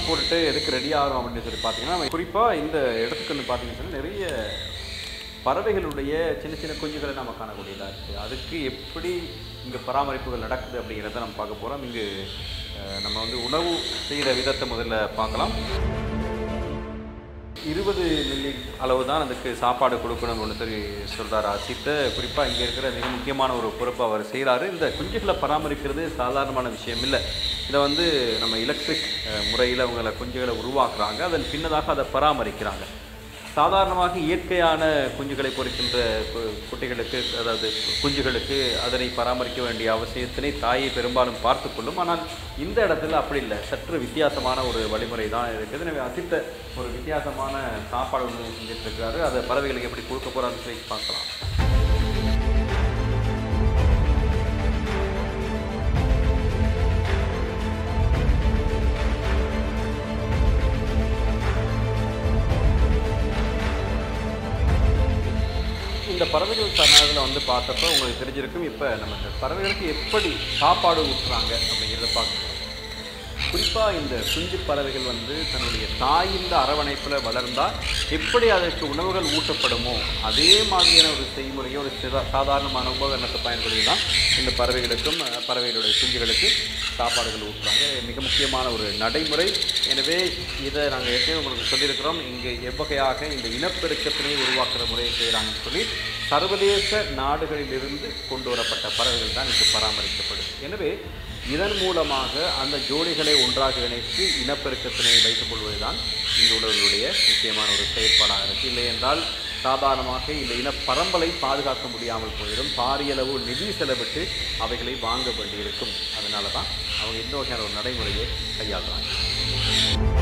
போட்டுட்டு எதுக்கு ரெடி ஆகிறோம் அப்படின்னு சொல்லி பார்த்தீங்கன்னா குறிப்பாக இந்த இடத்துக்கு வந்து பார்த்தீங்கன்னு சொல்லி நிறைய பறவைகளுடைய சின்ன சின்ன குஞ்சுகளை நம்ம காணக்கூடியதாக இருக்குது அதுக்கு எப்படி இங்கே பராமரிப்புகள் நடக்குது அப்படிங்கிறத நம்ம பார்க்க போகிறோம் இங்கு அஹ், நம்ம வந்து உணவு செய்கிற விதத்தை முதல்ல பார்க்கலாம் இருபது மில்லி அளவு தான் அதுக்கு சாப்பாடு கொடுக்கணும் ஒன்று சொல்லி சொல்கிறார் அசித்த குறிப்பாக இங்கே இருக்கிற மிக முக்கியமான ஒரு பொறுப்பு அவர் செய்கிறாரு இந்த குஞ்சுகளை பராமரிக்கிறது சாதாரணமான விஷயம் இல்லை இதை வந்து நம்ம எலக்ட்ரிக் முறையில் அவங்கள குஞ்சுகளை உருவாக்குறாங்க அதன் பின்னதாக அதை பராமரிக்கிறாங்க சாதாரணமாக இயற்கையான குஞ்சுகளை பொறிக்கின்ற கு- குட்டிகளுக்கு அதாவது குஞ்சுகளுக்கு அதனை பராமரிக்க வேண்டிய அவசியத்தினை தாயை பெரும்பாலும் பார்த்து கொள்ளும் ஆனால் இந்த இடத்துல அப்படி இல்லை சற்று வித்தியாசமான ஒரு வழிமுறை தான் இருக்குது எனவே அசித்த ஒரு வித்தியாசமான சாப்பாடு ஒன்று செஞ்சுட்டு இருக்கிறாரு அதை பறவைகளுக்கு எப்படி கொடுக்க போகிறான்னு சொல்லி பார்க்கலாம் இந்த பறவைகள் சரணாலயத்தில் வந்து பார்த்தப்ப உங்களுக்கு தெரிஞ்சிருக்கும் இப்போ நம்ம இந்த பறவைகளுக்கு எப்படி சாப்பாடு ஊட்டுறாங்க அப்படிங்கிறத பார்க்கணும் குறிப்பாக இந்த குஞ்சு பறவைகள் வந்து தன்னுடைய தாயின் அரவணைப்பில் வளர்ந்தால் எப்படி அதற்கு உணவுகள் ஊட்டப்படுமோ அதே மாதிரியான ஒரு செய்முறையோ ஒரு சிதா சாதாரணமான உபகரணத்தை பயன்படுத்தி தான் இந்த பறவைகளுக்கும் அஹ், பறவைகளுடைய குஞ்சுகளுக்கு சாப்பாடுகள் ஊட்டுறாங்க மிக முக்கியமான ஒரு நடைமுறை எனவே இதை நாங்கள் ஏற்கனவே உங்களுக்கு சொல்லியிருக்கிறோம் இங்கே எவ்வகையாக இந்த இனப்பெருக்கத்தினை உருவாக்குற முறையை செய்கிறாங்கன்னு சொல்லி சர்வதேச நாடுகளிலிருந்து கொண்டு வரப்பட்ட பறவைகள் தான் இங்கு பராமரிக்கப்படுது எனவே இதன் மூலமாக அந்த ஜோடிகளை ஒன்றாக இணைத்து இனப்பெருக்கத்தினை வைத்துக் கொள்வதுதான் இங்கு உள்ளவர்களுடைய முக்கியமான ஒரு செயற்பாடாக இருக்குது இல்லை என்றால் சாதாரணமாக இந்த இன பரம்பலை பாதுகாக்க முடியாமல் போயிடும் பாரியளவு நிதி செலவிட்டு அவைகளை வாங்க வேண்டியிருக்கும் அதனால தான் அவங்க இந்த வகையான ஒரு நடைமுறையை கையாளுறாங்க